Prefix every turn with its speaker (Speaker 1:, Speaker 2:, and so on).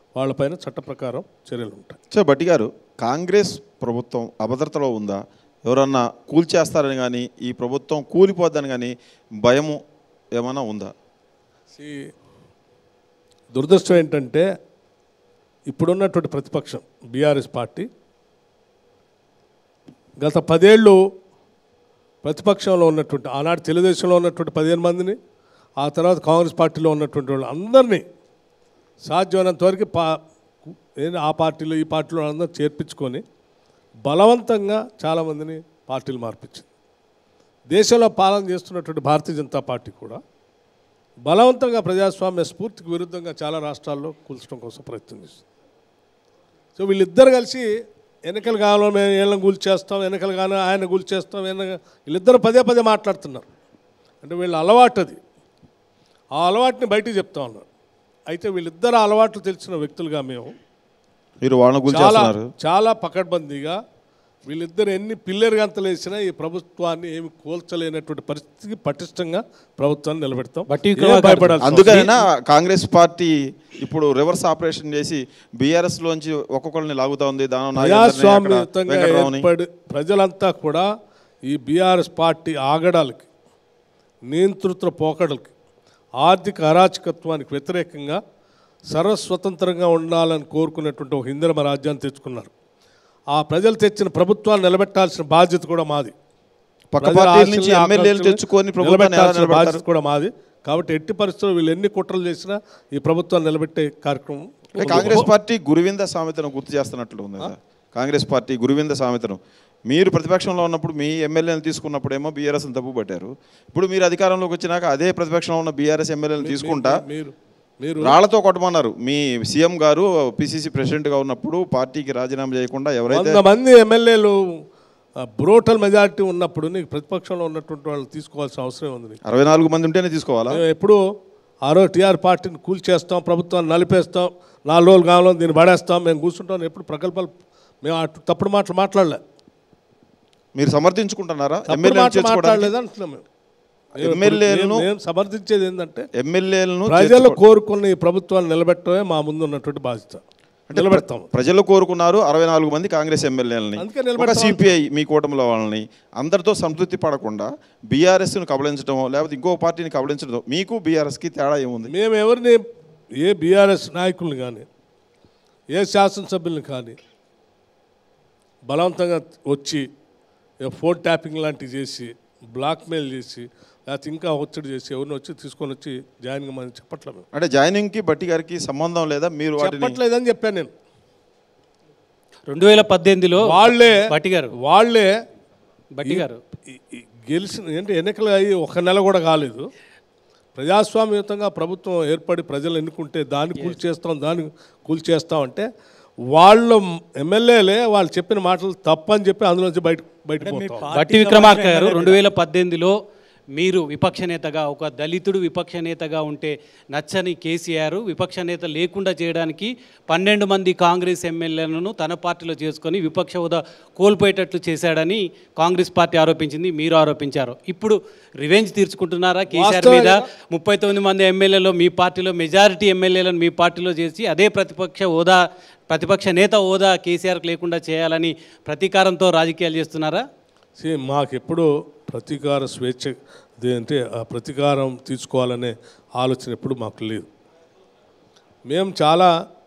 Speaker 1: వాళ్ళపైన చట్ట ప్రకారం చర్యలు ఉంటాయి
Speaker 2: సో బట్టి గారు కాంగ్రెస్ ప్రభుత్వం అభద్రతలో ఉందా ఎవరన్నా కూల్చేస్తారని కానీ ఈ ప్రభుత్వం కూలిపోద్దని కానీ భయము ఏమైనా ఉందా
Speaker 1: ఈ దురదృష్టం ఏంటంటే ఇప్పుడున్నటువంటి ప్రతిపక్షం బీఆర్ఎస్ పార్టీ గత పదేళ్ళు ప్రతిపక్షంలో ఉన్నటువంటి ఆనాడు తెలుగుదేశంలో ఉన్నటువంటి పదిహేను మందిని ఆ తర్వాత కాంగ్రెస్ పార్టీలో ఉన్నటువంటి వాళ్ళు అందరినీ సాధ్యమైనంత వరకు పా ఏంది ఆ పార్టీలో ఈ పార్టీలో అందరూ చేర్పించుకొని బలవంతంగా చాలామందిని పార్టీలు మార్పించింది దేశంలో పాలన చేస్తున్నటువంటి భారతీయ జనతా పార్టీ కూడా బలవంతంగా ప్రజాస్వామ్య స్ఫూర్తికి విరుద్ధంగా చాలా రాష్ట్రాల్లో కూల్చడం కోసం ప్రయత్నం చేస్తుంది సో వీళ్ళిద్దరు కలిసి ఎన్నికలు కావాలో మేము వీళ్ళని కూల్చేస్తాం ఎన్నికలు కానీ ఆయన కూల్చేస్తాం ఎన్న వీళ్ళిద్దరు పదే పదే మాట్లాడుతున్నారు అంటే వీళ్ళ అలవాటు అది ఆ అలవాటుని బయటికి చెప్తా ఉన్నారు అయితే వీళ్ళిద్దరు అలవాట్లు తెలిసిన వ్యక్తులుగా మేము
Speaker 2: మీరు వాళ్ళని
Speaker 1: చాలా
Speaker 2: కూల్చేస్తున్నారు
Speaker 1: చాలా పకడ్బందీగా వీళ్ళిద్దరు ఎన్ని పిల్లర్ గంతలు వేసినా ఈ ప్రభుత్వాన్ని ఏమి కోల్చలేనటువంటి పరిస్థితికి పటిష్టంగా ప్రభుత్వాన్ని నిలబెడతాం
Speaker 3: బట్టి
Speaker 1: ఏం
Speaker 3: విక్రమార్క
Speaker 1: భయపడాల్సిన
Speaker 2: అందుకనైనా కాంగ్రెస్ పార్టీ ఇప్పుడు రివర్స్ ఆపరేషన్ చేసి బీఆర్ఎస్ లోంచి ఒక్కొక్కరిని లాగుతా ఉంది దానం నాగేంద్రని, అక్కడ
Speaker 1: ప్రజాస్వామ్యయుతంగా
Speaker 2: వెంకటరావుని.
Speaker 1: ఏర్పడి ప్రజలంతా కూడా ఈ బీఆర్ఎస్ పార్టీ ఆగడాలకి నియంతృత్వ పోకడలకి ఆర్థిక అరాచకత్వానికి వ్యతిరేకంగా సర్వస్వతంత్రంగా ఉండాలని కోరుకున్నటువంటి ఒక హిందమ రాజ్యాన్ని తెచ్చుకున్నారు ఆ ప్రజలు తెచ్చిన ప్రభుత్వాన్ని నిలబెట్టాల్సిన బాధ్యత కూడా మాది
Speaker 2: పక్క
Speaker 1: ప్రజల
Speaker 2: పార్టీల నుంచి
Speaker 1: ఆశల్ని,
Speaker 2: ఎమ్మెల్యేలు
Speaker 1: ఆకాంక్షల్ని
Speaker 2: తెచ్చుకొని ప్రభుత్వాన్ని ఎలా
Speaker 1: నిలబెట్టాల్సిన
Speaker 2: నిలబెడతారు
Speaker 1: బాధ్యత కూడా మాది కాబట్టి ఎట్టి పరిస్థితుల్లో వీళ్ళు ఎన్ని కుట్రలు చేసినా ఈ ప్రభుత్వాన్ని నిలబెట్టే కార్యక్రమం
Speaker 2: అంటే కాంగ్రెస్ పార్టీ గురువింద సామెతను గుర్తు చేస్తున్నట్లు ఉంది కదా కాంగ్రెస్ పార్టీ గురువింద సామెతను మీరు ప్రతిపక్షంలో ఉన్నప్పుడు మీ ఎమ్మెల్యేలు తీసుకున్నప్పుడేమో బీఆర్ఎస్ తప్పు పట్టారు ఇప్పుడు మీరు అధికారంలోకి వచ్చినాక అదే ప్రతిపక్షంలో ఉన్న బీఆర్ఎస్ ఎమ్మెల్యేలు తీసుకుంటా
Speaker 1: మీరు మీరు
Speaker 2: రాళ్లతో కొట్టమన్నారు మీ సీఎం గారు పిసిసి ప్రెసిడెంట్గా ఉన్నప్పుడు పార్టీకి రాజీనామా చేయకుండా ఎవరైతే
Speaker 1: వంద మంది ఎమ్మెల్యేలు బ్రోటల్ మెజారిటీ ఉన్నప్పుడు నీకు ప్రతిపక్షంలో ఉన్నటువంటి వాళ్ళు తీసుకోవాల్సిన అవసరం ఉంది నీకు
Speaker 2: అరవై నాలుగు మంది ఉంటేనే తీసుకోవాలా
Speaker 1: మేము ఎప్పుడు ఆ రోజు టీఆర్ పార్టీని కూల్చేస్తాం ప్రభుత్వాన్ని నలిపేస్తాం నాలుగు రోజులు కావాలో దీన్ని పడేస్తాం మేము కూర్చుంటాం ఎప్పుడు ప్రకల్పాలు మేము అటు తప్పుడు మాటలు మాట్లాడలే
Speaker 2: మీరు సమర్థించుకుంటున్నారా
Speaker 1: తప్పుడు
Speaker 2: ఎమ్మెల్యేలు
Speaker 1: మాటలు
Speaker 2: చేర్చుకోవడానికి
Speaker 1: మాట్లాడలేదు అంటున్నాం మేము మేము
Speaker 2: ఎమ్మెల్యేలను-
Speaker 1: మేము- మేము సమర్థించేది ఏంటంటే
Speaker 2: ఎమ్మెల్యేలను
Speaker 1: ప్రజలు
Speaker 2: చేర్చుకో-
Speaker 1: కోరుకున్న ఈ ప్రభుత్వాన్ని నిలబెట్టడమే మా ముందు ఉన్నటువంటి బాధ్యత నిలబెడతాం
Speaker 2: ప్రజలు కోరుకున్నారు అరవై నాలుగు మంది కాంగ్రెస్ ఎమ్మెల్యేలని
Speaker 1: అందుకే
Speaker 2: ఒక
Speaker 1: నిలబెడతాం
Speaker 2: సిపిఐ మీ కూటమిలో వాళ్ళని అందరితో సంతృప్తి పడకుండా బీఆర్ఎస్ను కబళించడమో లేకపోతే ఇంకో పార్టీని కబళించడం మీకు బీఆర్ఎస్కి తేడా ఏముంది
Speaker 1: మేము ఎవరిని ఏ బీఆర్ఎస్ నాయకుల్ని కానీ ఏ శాసనసభ్యుల్ని కానీ బలవంతంగా వచ్చి ఏ ఫోన్ ట్యాపింగ్ లాంటివి చేసి బ్లాక్మెయిల్ చేసి లేకపోతే ఇంకా ఒత్తిడి చేసి ఎవరిని వచ్చి తీసుకొని వచ్చి జాయిన్ కమ్మని చెప్పట్లే మేము
Speaker 2: అంటే జాయినింగ్కి బట్టి గారికి సంబంధం లేదా మీరు వాటిని
Speaker 1: చెప్పట్లేదని చెప్పాను నేను
Speaker 3: రెండు వేల పద్దెనిమిదిలో
Speaker 1: వాళ్ళే
Speaker 3: బట్టి గారు
Speaker 1: వాళ్ళే
Speaker 3: బట్టి గారు
Speaker 1: ఈ- ఈ గెలిచిన అంటే ఎన్నికలు అయ్యి ఒక నెల కూడా కాలేదు ప్రజాస్వామ్యయుతంగా ప్రభుత్వం ఏర్పడి ప్రజలు ఎన్నుకుంటే దాన్ని కూల్చేస్తాం దాన్ని కూల్చేస్తాం అంటే వాళ్ళ ఎమ్మెల్యేలే వాళ్ళు చెప్పిన మాటలు తప్పని చెప్పి అందులోంచి బయట బయటకు పోతాం
Speaker 3: బట్టి విక్రమార్క గారు రెండు వేల పద్దెనిమిదిలో మీరు విపక్ష నేతగా ఒక దళితుడు విపక్ష నేతగా ఉంటే నచ్చని కేసీఆర్ విపక్ష నేత లేకుండా చేయడానికి పన్నెండు మంది కాంగ్రెస్ ఎమ్మెల్యేలను తన పార్టీలో చేసుకొని విపక్ష హోదా కోల్పోయేటట్లు చేశాడని కాంగ్రెస్ పార్టీ ఆరోపించింది మీరు ఆరోపించారు ఇప్పుడు రివెంజ్ తీర్చుకుంటున్నారా కేసీఆర్ మీద ముప్పై తొమ్మిది మంది ఎమ్మెల్యేలో మీ పార్టీలో మెజారిటీ ఎమ్మెల్యేలను మీ పార్టీలో చేసి అదే ప్రతిపక్ష హోదా ప్రతిపక్ష నేత హోదా కేసీఆర్కి లేకుండా చేయాలని ప్రతీకారంతో రాజకీయాలు చేస్తున్నారా
Speaker 1: See, మాకెప్పుడు ప్రతీకార స్వేచ్ఛ అంటే ఆ ప్రతీకారం తీసుకోవాలనే ఆలోచన ఎప్పుడు మాకు లేదు మేము చాలా